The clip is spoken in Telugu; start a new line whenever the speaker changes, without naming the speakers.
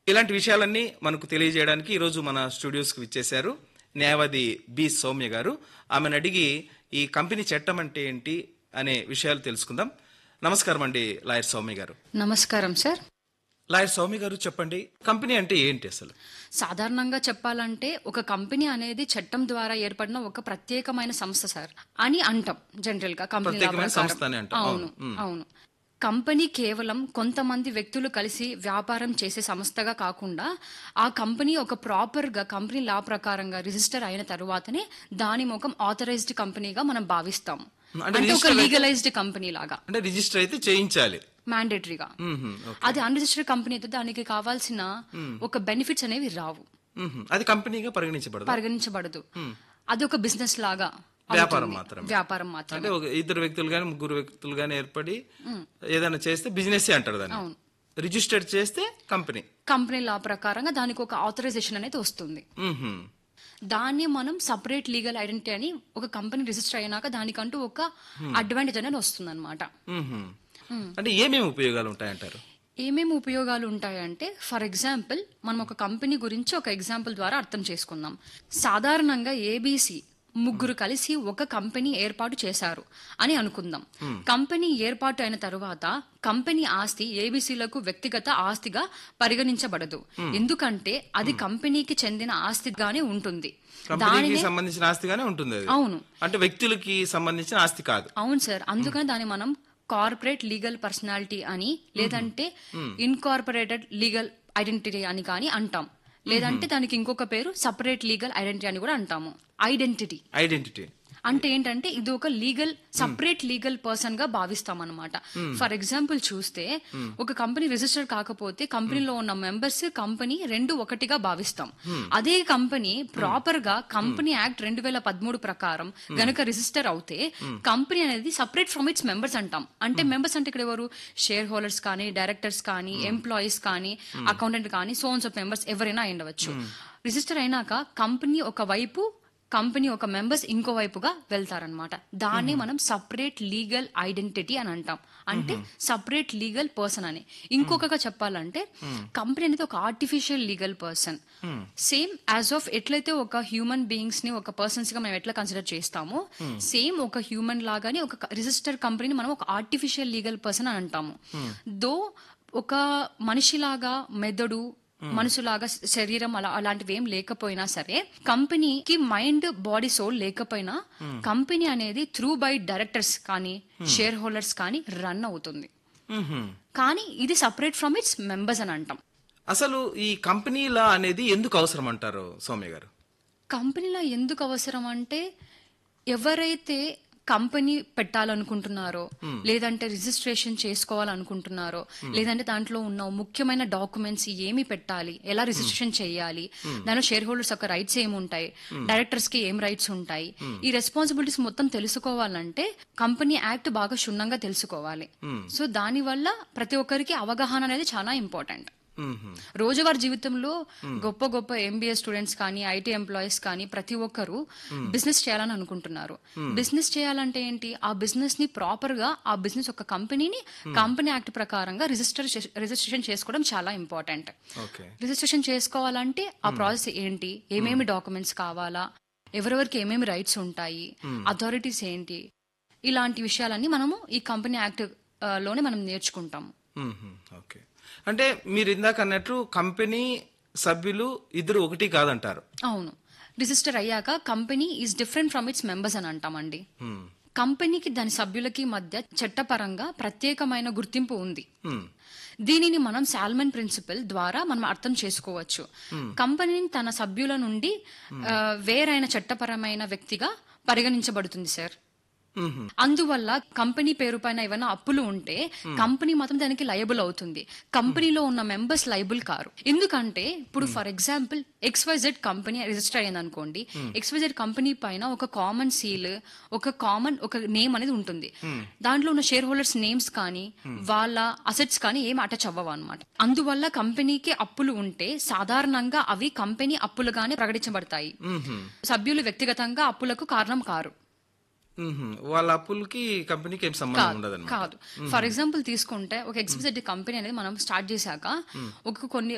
ఇలాంటి విషయాలన్నీ మనకు తెలియజేయడానికి ఈరోజు మన స్టూడియోస్కి విచ్చేశారు న్యాయవాది బి సౌమ్య గారు ఆమెను అడిగి ఈ కంపెనీ చట్టం అంటే ఏంటి అనే విషయాలు తెలుసుకుందాం నమస్కారం అండి లాయర్ సౌమ్య గారు
నమస్కారం సార్
లాయర్ సౌమ్య గారు చెప్పండి కంపెనీ అంటే ఏంటి అసలు
సాధారణంగా చెప్పాలంటే ఒక కంపెనీ అనేది చట్టం ద్వారా ఏర్పడిన ఒక ప్రత్యేకమైన సంస్థ సార్ అని అంటాం జనరల్ గా కంపెనీ లా
ప్రత్యేకమైన
ప్రకారం.
సంస్థ అని అంటాం.
అవును అవును కంపెనీ కేవలం కొంతమంది వ్యక్తులు కలిసి వ్యాపారం చేసే సంస్థగా కాకుండా ఆ కంపెనీ ఒక ప్రాపర్ గా కంపెనీ లా ప్రకారంగా రిజిస్టర్ అయిన తరువాతనే దాని ముఖం ఆథరైజ్డ్ కంపెనీగా మనం భావిస్తాం
అంటే
అంటే ఒక
register అయితే-
లీగలైజ్డ్ కంపెనీ లాగా
అంటే రిజిస్టర్ అయితే చేయించాలి
మ్యాండేటరీగా
మ్మ్హ, ఓకే.
అది అన్రిజిస్టర్డ్ కంపెనీ అయితే దానికి కావాల్సిన ఒక బెనిఫిట్స్ అనేవి రావు
మ్మ్హ. అది కంపెనీగా పరిగణించబడదు
పరిగణించబడదు అది ఒక బిజినెస్ లాగా
వ్యాపారం
అవుతుంది.
మాత్రమే.
వ్యాపారం మాత్రమే
అంటే ఒక ఇద్దరు వ్యక్తులు గాని ముగ్గురు వ్యక్తులు గాని ఏర్పడి ఏదైనా చేస్తే బిజినెస్ అంటారు దాన్ని రిజిస్టర్ చేస్తే కంపెనీ
కంపెనీ లా ప్రకారంగా దానికి ఒక ఆథరైజేషన్ అనేది వస్తుంది
మ్మ్హ.
దాన్ని మనం సపరేట్ లీగల్ ఐడెంటిటీ అని ఒక కంపెనీ రిజిస్టర్ అయినాక దానికంటూ ఒక అడ్వాంటేజ్ అనేది వస్తుంది అనమాట
మ్మ్హ. అంటే ఏమేమి ఉపయోగాలు ఉంటాయంటారు
ఏమేమి ఉపయోగాలు ఉంటాయంటే ఫర్ ఎగ్జాంపుల్ మనం ఒక కంపెనీ గురించి ఒక ఎగ్జాంపుల్ ద్వారా అర్థం చేసుకుందాం సాధారణంగా ఏబీసీ ముగ్గురు కలిసి ఒక కంపెనీ ఏర్పాటు చేశారు అని అనుకుందాం కంపెనీ ఏర్పాటు అయిన తరువాత కంపెనీ ఆస్తి ఏబీసీలకు వ్యక్తిగత ఆస్తిగా పరిగణించబడదు ఎందుకంటే అది కంపెనీకి చెందిన ఆస్తిగానే ఉంటుంది
కంపెనీకి సంబంధించిన ఆస్తిగానే ఉంటుంది అది
అవును
అంటే వ్యక్తులకి సంబంధించిన ఆస్తి కాదు
అవును సార్ అందుకని దాన్ని మనం కార్పొరేట్ లీగల్ పర్సనాలిటీ అని లేదంటే ఇన్కార్పొరేటెడ్ లీగల్ ఐడెంటిటీ అని కానీ అంటాం లేదంటే దానికి ఇంకొక పేరు సపరేట్ లీగల్ ఐడెంటిటీ అని కూడా అంటాము ఐడెంటిటీ
ఐడెంటిటీ
అంటే ఏంటంటే ఇది ఒక లీగల్ సపరేట్ లీగల్ పర్సన్ గా భావిస్తాం అనమాట ఫర్ ఎగ్జాంపుల్ చూస్తే ఒక కంపెనీ రిజిస్టర్ కాకపోతే కంపెనీలో ఉన్న మెంబర్స్ కంపెనీ రెండు ఒకటిగా భావిస్తాం అదే కంపెనీ ప్రాపర్ గా కంపెనీ యాక్ట్ రెండు వేల పదమూడు ప్రకారం గనక రిజిస్టర్ అవుతే కంపెనీ అనేది సపరేట్ ఫ్రమ్ ఇట్స్ మెంబర్స్ అంటాం అంటే మెంబర్స్ అంటే ఇక్కడ ఎవరు షేర్ హోల్డర్స్ కానీ డైరెక్టర్స్ కానీ ఎంప్లాయీస్ కానీ అకౌంటెంట్ కానీ సోన్స్ ఆఫ్ మెంబర్స్ ఎవరైనా అయి ఉండవచ్చు రిజిస్టర్ అయినాక కంపెనీ ఒక వైపు కంపెనీ ఒక మెంబర్స్ ఇంకో వైపుగా వెళ్తారనమాట దాన్ని మనం సపరేట్ లీగల్ ఐడెంటిటీ అని అంటాం అంటే సపరేట్ లీగల్ పర్సన్ అని ఇంకొకగా చెప్పాలంటే కంపెనీ అనేది ఒక artificial legal person same as of ఎట్లయితే ఒక హ్యూమన్ బీయింగ్స్ ని ఒక పర్సన్స్ గా మనం ఎట్లా కన్సిడర్ చేస్తామో సేమ్ ఒక హ్యూమన్ లాగానే ఒక రిజిస్టర్ కంపెనీని మనం ఒక ఆర్టిఫిషియల్ లీగల్ పర్సన్ అని అంటాము దో ఒక మనిషిలాగా మెదడు మనసులాగా శరీరం అలా అలాంటివి ఏం లేకపోయినా సరే కంపెనీకి మైండ్ బాడీ సోల్ లేకపోయినా కంపెనీ అనేది త్రూ బై డైరెక్టర్స్ కానీ షేర్ హోల్డర్స్ కానీ రన్ అవుతుంది
మ్మ్హ.
కానీ ఇది సపరేట్ ఫ్రమ్ ఇట్స్ మెంబర్స్ అని అంటాం
అసలు ఈ కంపెనీలా అనేది ఎందుకు అవసరం అంటారు సౌమ్య గారు
కంపెనీలో ఎందుకు అవసరం అంటే ఎవరైతే కంపెనీ పెట్టాలనుకుంటున్నారో లేదంటే రిజిస్ట్రేషన్ చేసుకోవాలనుకుంటున్నారో లేదంటే దాంట్లో ఉన్న ముఖ్యమైన డాక్యుమెంట్స్ ఏమి పెట్టాలి ఎలా రిజిస్ట్రేషన్ చేయాలి దానిలో షేర్ హోల్డర్స్ యొక్క రైట్స్ ఏమి ఉంటాయి డైరెక్టర్స్ కి ఏం రైట్స్ ఉంటాయి ఈ రెస్పాన్సిబిలిటీస్ మొత్తం తెలుసుకోవాలంటే కంపెనీ యాక్ట్ బాగా క్షుణ్ణంగా తెలుసుకోవాలి సో దాని వల్ల ప్రతి ఒక్కరికి అవగాహన అనేది చాలా ఇంపార్టెంట్
మ్మ్హ.
రోజువారీ జీవితంలో గొప్ప గొప్ప ఎంబీఏ స్టూడెంట్స్ కానీ ఐటీ ఎంప్లాయీస్ కానీ ప్రతి ఒక్కరు బిజినెస్ చేయాలని అనుకుంటున్నారు బిజినెస్ చేయాలంటే ఏంటి ఆ బిజినెస్ ని ప్రాపర్ గా ఆ బిజినెస్ ఒక కంపెనీని కంపెనీ యాక్ట్ ప్రకారంగా రిజిస్టర్ రిజిస్ట్రేషన్ చేసుకోవడం చాలా ఇంపార్టెంట్
ఓకే
రిజిస్ట్రేషన్ చేసుకోవాలంటే ఆ ప్రాసెస్ ఏంటి ఏమేమి డాక్యుమెంట్స్ కావాలా ఎవరెవరికి ఏమేమి రైట్స్ ఉంటాయి అథారిటీస్ ఏంటి ఇలాంటి విషయాలన్నీ మనము ఈ కంపెనీ యాక్ట్ ఆ, లోనే మనం నేర్చుకుంటాము
మ్మ్హ. ఓకే అంటే మీరు ఇందాక అన్నట్టు కంపెనీ సభ్యులు ఇద్దరు ఒకటి కాదంటారు
అవును రిజిస్టర్ అయ్యాక company is different from its members అని అంటామండి
మ్మ్.
కంపెనీకి దాని సభ్యులకి మధ్య చట్టపరంగా ప్రత్యేకమైన గుర్తింపు ఉంది
మ్మ్.
దీనిని మనం సాల్మన్ ప్రిన్సిపల్ ద్వారా మనం అర్థం చేసుకోవచ్చు కంపెనీని తన సభ్యుల నుండి ఆ, వేరైన చట్టపరమైన వ్యక్తిగా పరిగణించబడుతుంది సార్
మ్మ్హ.
అందువల్ల కంపెనీ పేరు పైన ఏమైనా అప్పులు ఉంటే కంపెనీ మాత్రం దానికి లయబుల్ అవుతుంది కంపెనీలో ఉన్న మెంబర్స్ లయబుల్ కారు ఎందుకంటే ఇప్పుడు for example XYZ company register అయ్యింది అనుకోండి ఎక్స్వైజెడ్ కంపెనీ పైన ఒక కామన్ సీల్ ఒక కామన్ ఒక నేమ్ అనేది ఉంటుంది దాంట్లో ఉన్న షేర్ హోల్డర్స్ నేమ్స్ కానీ వాళ్ళ అసెట్స్ కానీ ఏం అటాచ్ అవ్వవు అనమాట అందువల్ల కంపెనీకి అప్పులు ఉంటే సాధారణంగా అవి కంపెనీ అప్పులుగానే ప్రకటించబడతాయి
మ్మ్హ.
సభ్యులు వ్యక్తిగతంగా అప్పులకు కారణం కారు
మ్మ్హ. వాళ్ళ అప్పులకి కంపెనీకి ఏం సంబంధం ఉండదు
కాదు ఫర్ ఎగ్జాంపుల్ తీసుకుంటే ఒక ఎక్స్పెక్టెడ్ కంపెనీ అనేది మనం స్టార్ట్ చేశాక ఒక కొన్ని